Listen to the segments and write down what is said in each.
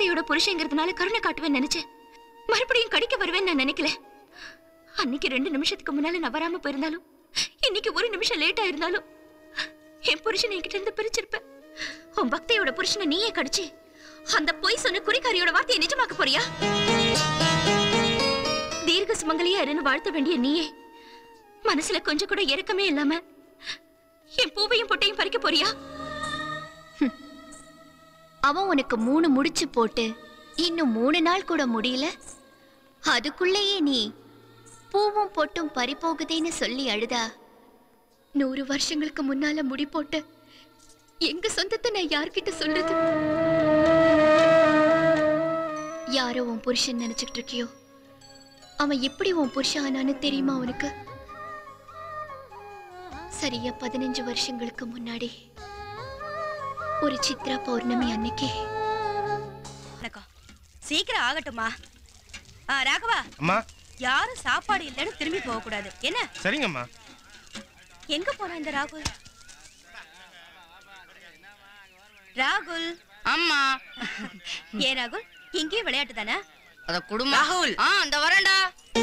பக்தியோட புருஷங்கிறதுனால கருணை காட்டுவேன்னு நினைச்சேன் மறுபடியும் கடிக்க வருவேன்னு நான் நினைக்கல அன்னைக்கு ரெண்டு நிமிஷத்துக்கு முன்னால நான் வராம போயிருந்தாலும் இன்னைக்கு ஒரு நிமிஷம் லேட்டா இருந்தாலும் என் புருஷனை என்கிட்ட இருந்து பிரிச்சிருப்பேன் உன் பக்தியோட புருஷனை நீயே கடிச்சு அந்த பொய் சொன்ன குறிக்காரியோட வார்த்தையை நிஜமாக்க போறியா தீர்க்க சுமங்கலியா இருந்து வாழ்த்த வேண்டிய நீயே மனசுல கொஞ்சம் கூட இறக்கமே இல்லாம என் பூவையும் பொட்டையும் பறிக்க போறியா அவன் உனக்கு மூணு முடிச்சு போட்டு இன்னும் மூணு நாள் கூட முடியல அதுக்குள்ளேயே நீ பூவும் பொட்டும் பறிபோகுதேன்னு சொல்லி அழுதா நூறு வருஷங்களுக்கு முன்னால முடி போட்டு எங்க சொந்தத்தை நான் யார்கிட்ட சொல்றது யாரோ உன் புருஷன் நினைச்சுக்கிட்டு இருக்கியோ அவன் எப்படி உன் புருஷன் ஆனான்னு தெரியுமா உனக்கு சரியா பதினஞ்சு வருஷங்களுக்கு முன்னாடி ஒரு சித்ரா பௌர்ணமி அன்னைக்கு வணக்கம் சீக்கிரம் ஆகட்டுமா ஆ ராகவா அம்மா யாரும் சாப்பாடு இல்லைன்னு திரும்பி போக கூடாது என்ன சரிங்கம்மா எங்க போறான் இந்த ராகுல் ராகுல் அம்மா ஏ ராகுல் இங்கேயும் விளையாட்டு தானே அத குடும்பம் ராகுல் ஆ அந்த வரேன்டா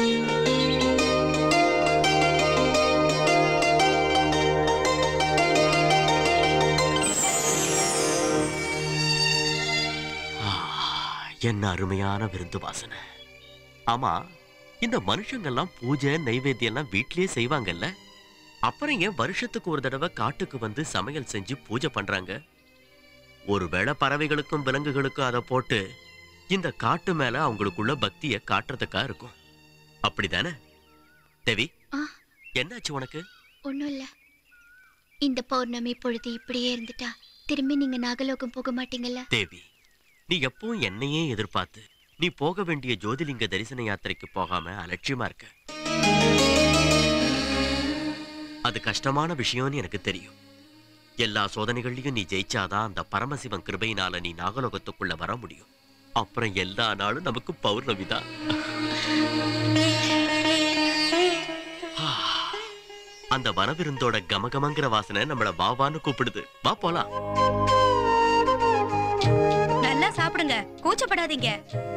என்ன அருமையான விருந்து வாசனை ஆமா இந்த மனுஷங்கெல்லாம் பூஜை நைவேத்தியம் எல்லாம் வீட்லயே செய்வாங்கல்ல அப்புறம் ஏன் வருஷத்துக்கு ஒரு தடவை காட்டுக்கு வந்து சமையல் செஞ்சு பூஜை பண்றாங்க ஒருவேளை பறவைகளுக்கும் விலங்குகளுக்கும் அதை போட்டு இந்த காட்டு மேல அவங்களுக்குள்ள பக்திய காட்டுறதுக்கா இருக்கும் அப்படிதானே தேவி ஆ. என்னாச்சு உனக்கு ஒன்றும் இல்லை இந்த பௌர்ணமி பொழுது இப்படியே இருந்துட்டா திரும்பி நீங்க நாகலோகம் போக மாட்டீங்கல்ல தேவி நீ எப்பவும் என்னையே எதிர்பார்த்து நீ போக வேண்டிய ஜோதிலிங்க தரிசன யாத்திரைக்கு போகாம அலட்சியமா இருக்க அது கஷ்டமான விஷயம்னு எனக்கு தெரியும் எல்லா சோதனைகள்லயும் நீ ஜெயிச்சாதான் அந்த பரமசிவன் கிருபையினால நீ நாகலோகத்துக்குள்ள வர முடியும் அப்புறம் எல்லா நாளும் நமக்கு பௌர்ணமி தான் அந்த வனவிருந்தோட கமகமங்கிற வாசனை நம்மள வாவான்னு கூப்பிடுது வா போலாம் நல்லா சாப்பிடுங்க கூச்சப்படாதீங்க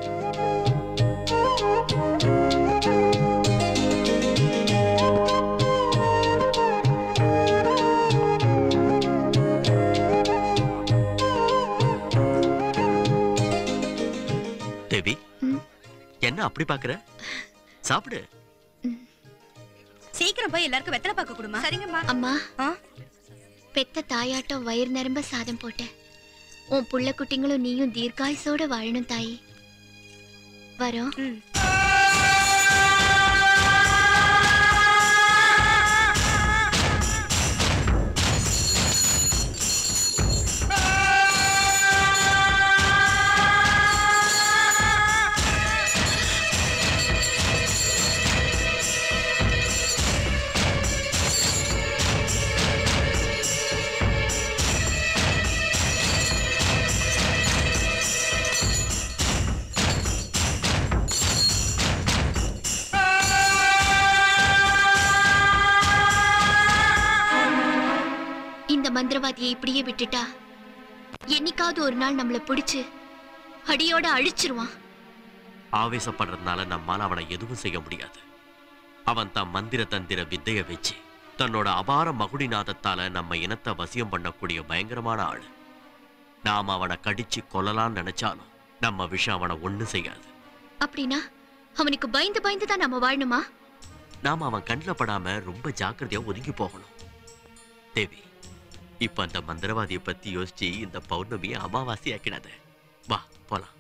தேவி ம். என்ன அப்படி பாக்குற சாப்பிடு சீக்கிரம் போய் எல்லாருக்கும் வெத்தலை பார்க்க கொடுமா சரிங்கம்மா அம்மா ஆ? பெத்த தாயாட்டம் வயிறு நிரம்ப சாதம் போட்டேன் உன் புள்ள குட்டிங்களும் நீயும் தீர்க்காயுசோட வாழணும் தாயி வரோம் ம் இந்த மந்திரவாதியை இப்படியே விட்டுட்டா என்னைக்காவது ஒரு நாள் நம்மள பிடிச்சு அடியோட அழிச்சிருவான் ஆவேசப்படுறதுனால நம்மால அவனை எதுவும் செய்ய முடியாது அவன் தான் மந்திர தந்திர வித்தைய வச்சு தன்னோட அபார மகுடிநாதத்தால நம்ம இனத்தை வசியம் பண்ணக்கூடிய பயங்கரமான ஆளு நாம அவனை கடிச்சு கொல்லலாம்னு நினைச்சாலும் நம்ம விஷயம் அவனை ஒண்ணும் செய்யாது அப்படின்னா அவனுக்கு பயந்து பயந்து தான் நம்ம வாழணுமா நாம அவன் கண்ணில் படாம ரொம்ப ஜாக்கிரதையா ஒதுங்கி போகணும் தேவி இப்ப அந்த மந்திரவாதியை பத்தி யோசிச்சு இந்த பௌர்ணமியை அமாவாசை ஆக்கிடாத வா போலாம்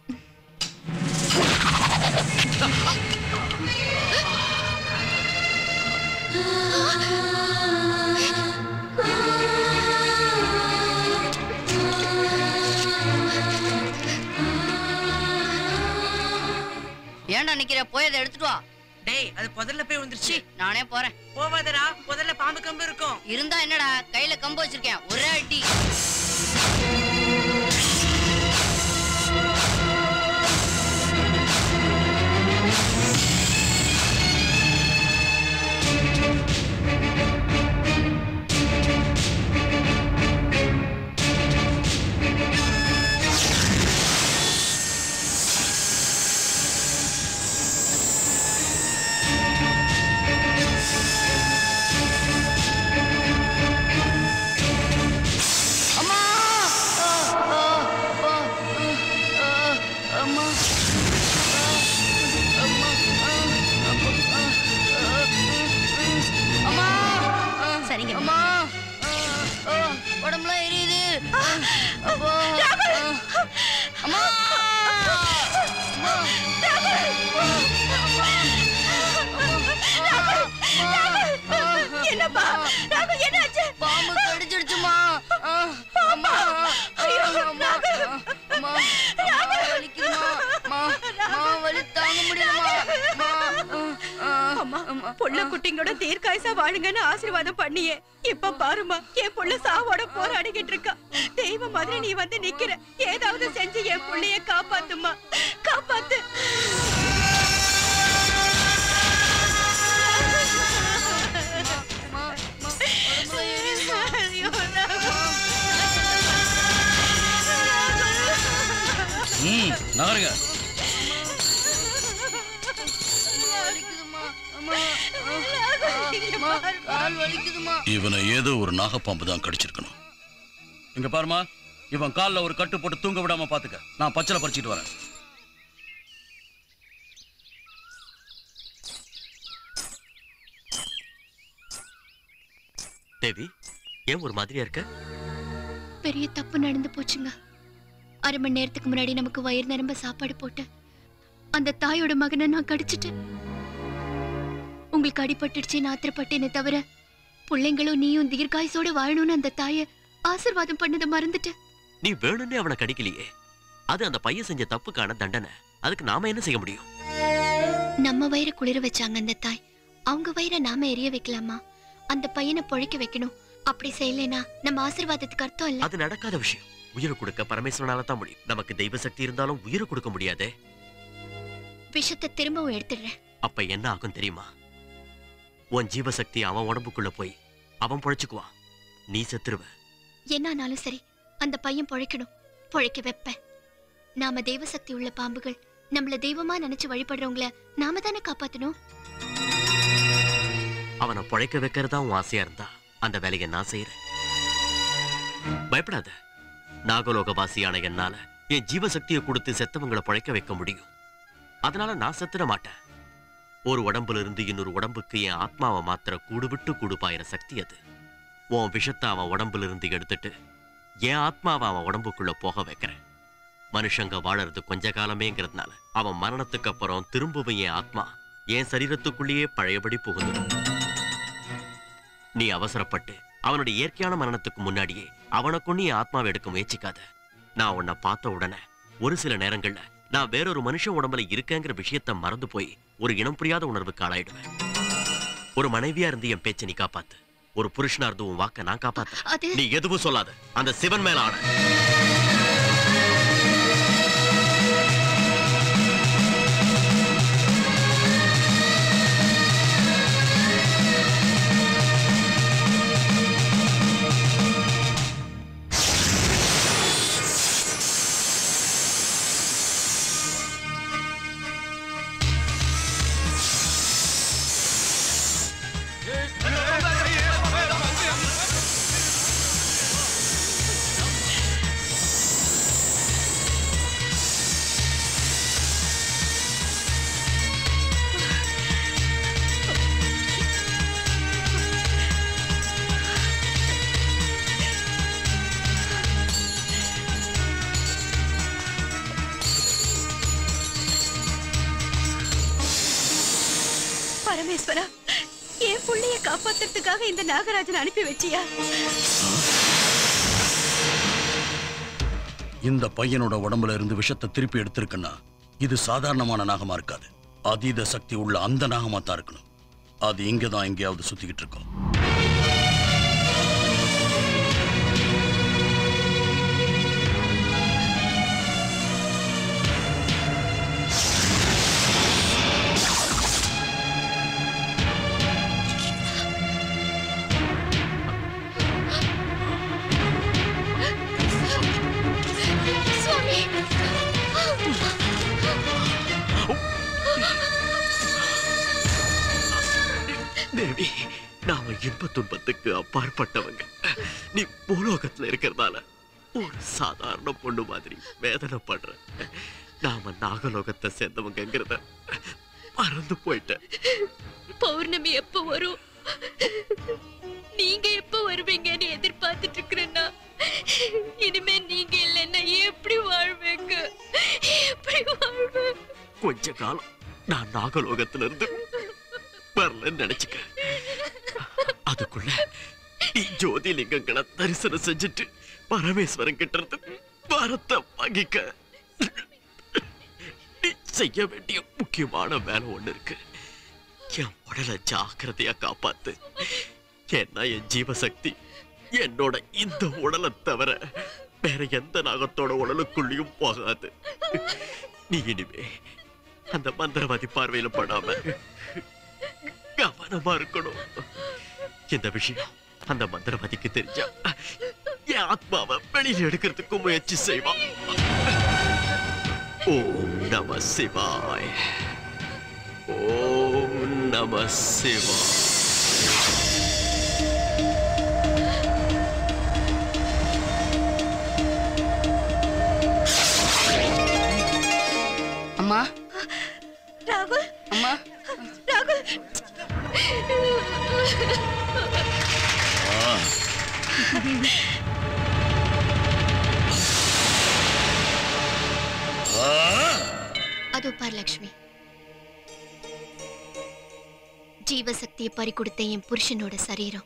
ஏன்டா நிக்கிற போய் அதை எடுத்துட்டு வா டேய் அது புதர்ல போய் வந்துருச்சு நானே போறேன் போவாதடா புதர்ல பாம்பு கம்பு இருக்கும் இருந்தா என்னடா கையில கம்பு வச்சிருக்கேன் ஒரே அடி அப்பா. அம்மா என்னப்பா ராகுல் என்னாச்சு பாம்பு கடிச்சிடுச்சுமா அம்மா ஐயோ அம்மா அம்மா அம்மா வலிக்குதுமா அம்மா அம்மா வலி தாங்க முடியலமா அம்மா அம்மா புள்ள குட்டிங்களோட தீர்க்காயசா வாழுங்கன்னு ஆசீர்வாதம் பண்ணியே இப்ப பாருமா என் புள்ள சாவோட போராடிக்கிட்டு இருக்கா தெய்வ மாதிரி நீ வந்து நிக்கிற ஏதாவது செஞ்சு என் புள்ளைய காப்பாத்துமா காப்பாத்து அம்மா அம்மா உடம்புல எரியுதுமா ஐயோ, ராகுல். ம் நகருங்க வலிக்குதுமா அம்மா அம்மா கால் வலிக்குதுமா இவனை ஏதோ ஒரு நாகப்பாம்பு தான் கடிச்சிருக்கணும் இங்க பாருமா இவன் கால்ல ஒரு கட்டு போட்டு தூங்க விடாம பாத்துக்க நான் பச்சளை பறிச்சிட்டு வரேன் தேவி ஏன் ஒரு மாதிரியா இருக்க பெரிய தப்பு நடந்து போச்சுங்க அரை மணி நேரத்துக்கு முன்னாடி நமக்கு வயிறு நிரம்ப சாப்பாடு போட்டு அந்த தாயோட மகனை நான் கடிச்சிட்டேன் உங்களுக்கு அடிபட்டுடுச்சு ஆத்திரப்பட்டேனே தவிர பிள்ளைங்களும் நீயும் தீர்காயசோட வாழணும்னு அந்த தாயை ஆசீர்வாதம் பண்ணதை மறந்துட்டேன் நீ வேணும்னே அவனை கடிக்கலையே அது அந்த பையன் செஞ்ச தப்புக்கான தண்டனை அதுக்கு நாம என்ன செய்ய முடியும் நம்ம வயிறை குளிர வச்சாங்க அந்த தாய் அவங்க வயிறை நாம எரிய வைக்கலாமா அந்த பையனை பொழைக்க வைக்கணும் அப்படி செய்யலைனா நம்ம ஆசீர்வாதத்துக்கு அர்த்தம் இல்ல அது நடக்காத விஷயம் உயிரை கொடுக்க பரமேஸ்வரனால தான் முடியும் நமக்கு தெய்வ சக்தி இருந்தாலும் உயிரை கொடுக்க முடியாதே விஷத்தை திரும்பவும் எடுத்துடுறேன் அப்ப என்ன ஆகும் தெரியுமா உன் ஜீவசக்தி அவன் உடம்புக்குள்ள போய் அவன் பொழைச்சுக்குவான் நீ செத்துருவ என்னானாலும் சரி அந்த பையன் பொழைக்கணும் பொழைக்க வைப்பேன் நாம தெய்வ சக்தி உள்ள பாம்புகள் நம்மள தெய்வமா நினைச்சு வழிபடுறவங்கள நாம தானே காப்பாத்தணும் அவனை பொழைக்க வைக்கிறதா உன் ஆசையா இருந்தா அந்த வேலையை நான் செய்யறேன் பயப்படாத நாகலோகவாசியான என்னால என் ஜீவசக்தியை கொடுத்து செத்தவங்களை பொழைக்க வைக்க முடியும் அதனால நான் செத்துட மாட்டேன் ஒரு உடம்புல இருந்து இன்னொரு உடம்புக்கு என் ஆத்மாவை மாத்திர கூடு விட்டு கூடு பாயிற சக்தி அது உன் விஷத்தை அவன் உடம்புல இருந்து எடுத்துட்டு என் ஆத்மாவை அவன் உடம்புக்குள்ள போக வைக்கிறேன் மனுஷங்க வாழறது கொஞ்ச காலமேங்கிறதுனால அவன் மரணத்துக்கு அப்புறம் திரும்பவும் என் ஆத்மா என் சரீரத்துக்குள்ளேயே பழையபடி புகுந்துடும் நீ அவசரப்பட்டு அவனுடைய இயற்கையான மரணத்துக்கு முன்னாடியே அவனை கொண்டு என் ஆத்மாவை எடுக்க முயற்சிக்காத நான் உன்னை பார்த்த உடனே ஒரு சில நேரங்கள்ல நான் வேறொரு மனுஷன் உடம்புல இருக்கேங்கிற விஷயத்த மறந்து போய் ஒரு இனம் புரியாத உணர்வுக்கு ஆளாயிடுவேன் ஒரு மனைவியா இருந்து என் பேச்சை நீ காப்பாத்து ஒரு புருஷனா இருந்து உன் வாக்க நான் காப்பாத்த அது நீ எதுவும் சொல்லாத அந்த சிவன் மேல ஆட பரமேஸ்வரா என் புள்ளைய காப்பாத்துறதுக்காக இந்த நாகராஜன் அனுப்பி வச்சியா இந்த பையனோட உடம்புல இருந்து விஷத்தை திருப்பி எடுத்திருக்குன்னா இது சாதாரணமான நாகமா இருக்காது அதீத சக்தி உள்ள அந்த நாகமா தான் இருக்கணும் அது இங்க தான் எங்கேயாவது சுத்திக்கிட்டு இருக்கோம் சுவாமி தேவி நாம இன்ப துன்பத்துக்கு அப்பாற்பட்டவங்க நீ பூலோகத்துல இருக்கிறதால ஒரு சாதாரண பொண்ணு மாதிரி வேதனைப்படுற நாம நாகலோகத்தை சேர்ந்தவங்கிறத மறந்து போயிட்டேன் பௌர்ணமி எப்ப வரும் நீங்க எப்ப வருவீங்கன்னு எதிர்பார்த்துட்டு இருக்கிறேன்னா கொஞ்ச காலம் நான் நாகலோகத்துல இருந்து வரலன்னு நினைச்சுக்க அதுக்குள்ள நீ ஜோதிலிங்கங்களை தரிசனம் செஞ்சுட்டு பரமேஸ்வரன் கிட்ட இருந்து வரத்தை வாங்கிக்க நீ செய்ய வேண்டிய முக்கியமான வேலை ஒண்ணு இருக்கு என் உடலை ஜாக்கிரதையா காப்பாத்து ஏன்னா என் ஜீவசக்தி என்னோட இந்த உடலை தவிர வேற எந்த நாகத்தோட உடலுக்குள்ளேயும் போகாது நீ இனிமே அந்த மந்திரவாதி பார்வையில படாம கவனமா இருக்கணும் இந்த விஷயம் அந்த மந்திரவாதிக்கு தெரிஞ்சா என் ஆத்மாவை வெளியில எடுக்கிறதுக்கு முயற்சி செய்வான் ஓம் நம சிவாய் ஓம் நம சிவாய் அம்மா ராகுல் அம்மா ராகுல் அதோ பார் லக்ஷ்மி ஜீவசக்தியை பறி கொடுத்த என் புருஷனோட சரீரம்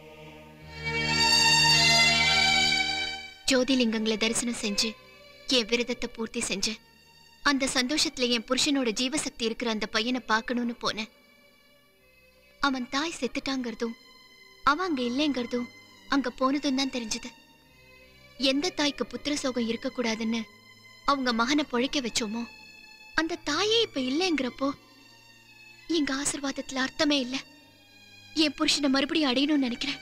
ஜோதிலிங்கங்களை தரிசனம் செஞ்சு என் விரதத்தை பூர்த்தி செஞ்சேன் அந்த சந்தோஷத்துல என் புருஷனோட ஜீவசக்தி இருக்கிற அந்த பையனை பார்க்கணும்னு போனேன் அவன் தாய் செத்துட்டாங்கிறதும் அவன் அங்க இல்லைங்கிறதும் அங்க போனதும் தான் தெரிஞ்சது எந்த தாய்க்கு புத்திர சோகம் இருக்கக்கூடாதுன்னு அவங்க மகனை பொழைக்க வச்சோமோ அந்த தாயே இப்ப இல்லைங்கிறப்போ எங்க ஆசிர்வாதத்துல அர்த்தமே இல்ல என் புருஷனை மறுபடியும் அடையணும்னு நினைக்கிறேன்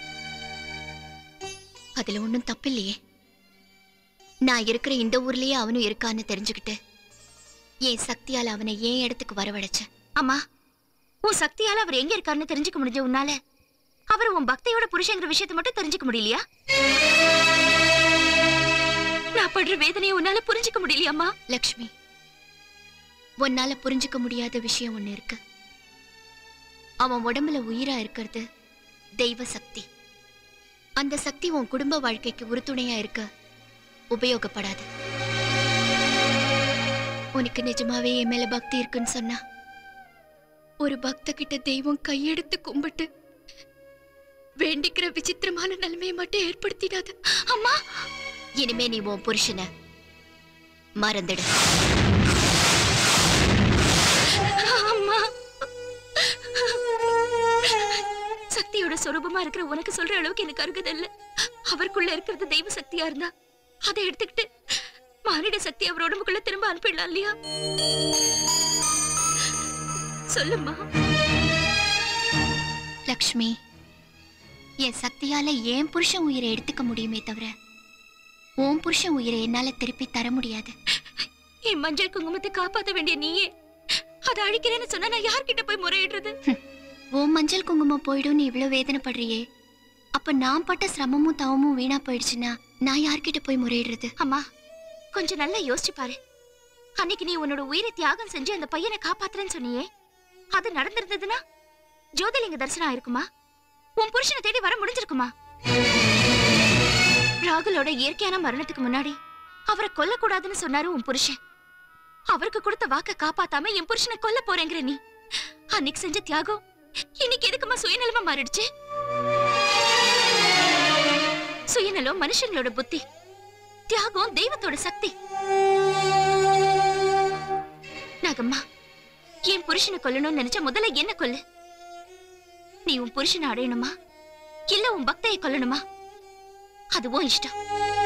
அதுல ஒண்ணும் தப்பில்லையே நான் இருக்கிற இந்த ஊர்லயே அவனும் இருக்கான்னு தெரிஞ்சுக்கிட்டு என் சக்தியால அவனை என் இடத்துக்கு வரவழைச்சேன் அம்மா உன் சக்தியால அவர் எங்க இருக்காருன்னு தெரிஞ்சுக்க முடிஞ்ச உன்னால அவர் உன் பக்தியோட புருஷங்கிற விஷயத்தை மட்டும் தெரிஞ்சுக்க முடியலையா நான் படுற வேதனையை உன்னால புரிஞ்சுக்க முடியலையாம்மா லக்ஷ்மி உன்னால புரிஞ்சுக்க முடியாத விஷயம் ஒண்ணு இருக்கு அவன் உடம்புல உயிரா இருக்கிறது தெய்வ சக்தி அந்த சக்தி உன் குடும்ப வாழ்க்கைக்கு உறுதுணையா இருக்க உபயோகப்படாது உனக்கு நிஜமாவே என் மேல பக்தி இருக்குன்னு சொன்னா ஒரு பக்த கிட்ட தெய்வம் கையெடுத்து கும்பிட்டு வேண்டிக்கிற விசித்திரமான நிலைமையை மட்டும் ஏற்படுத்திடாது அம்மா இனிமே நீ உன் புருஷனை மறந்துடு அம்மா சக்தியோட சொரூபமா இருக்கிற உனக்கு சொல்ற அளவுக்கு எனக்கு அருகதை இல்ல அவருக்குள்ள இருக்கிறது தெய்வ சக்தியா இருந்தா அதை எடுத்துக்கிட்டு மானிட சக்தி அவர் உடம்புக்குள்ள திரும்ப அனுப்பிடலாம் இல்லையா சொல்லுமா லக்ஷ்மி என் சக்தியால என் புருஷன் உயிரை எடுத்துக்க முடியுமே தவிர உன் புருஷன் உயிரை என்னால திருப்பி தர முடியாது என் மஞ்சள் குங்குமத்தை காப்பாத்த வேண்டிய நீயே அதை அழிக்கிறேன்னு சொன்னா நான் யார்கிட்ட போய் முறையிடுறது உன் மஞ்சள் குங்குமம் போயிடும் நீ இவ்வளவு வேதனைப்படுறியே அப்ப நான் பட்ட சிரமமும் தவமும் வீணா போயிடுச்சுன்னா நான் யார்கிட்ட போய் முறையிடுறது அம்மா கொஞ்சம் நல்லா யோசிச்சு பாரு அன்னைக்கு நீ உன்னோட உயிரை தியாகம் செஞ்சு அந்த பையனை காப்பாத்துறேன்னு சொன்னியே அது நடந்திருந்ததுன்னா ஜோதிலிங்க தரிசனம் ஆயிருக்குமா உன் புருஷனை தேடி வர முடிஞ்சிருக்குமா ராகுலோட இயற்கையான மரணத்துக்கு முன்னாடி அவரை கொல்லக்கூடாதுன்னு சொன்னாரு உன் புருஷன் அவருக்கு கொடுத்த வாக்க காப்பாத்தாம என் புருஷனை கொல்ல போறேங்கிற நீ அன்னைக்கு செஞ்ச தியாகம் இன்னைக்கு எதுக்குமா சுயநலமா மாறிடுச்சு சுயநலம் மனுஷங்களோட புத்தி தியாகம் தெய்வத்தோட சக்தி நாகம்மா என் புருஷனை கொல்லணும்னு நினைச்ச முதல்ல என்ன கொல்லு நீ உன் புருஷனை அடையணுமா இல்ல உன் பக்தையை கொல்லணுமா அதுவும் இஷ்டம்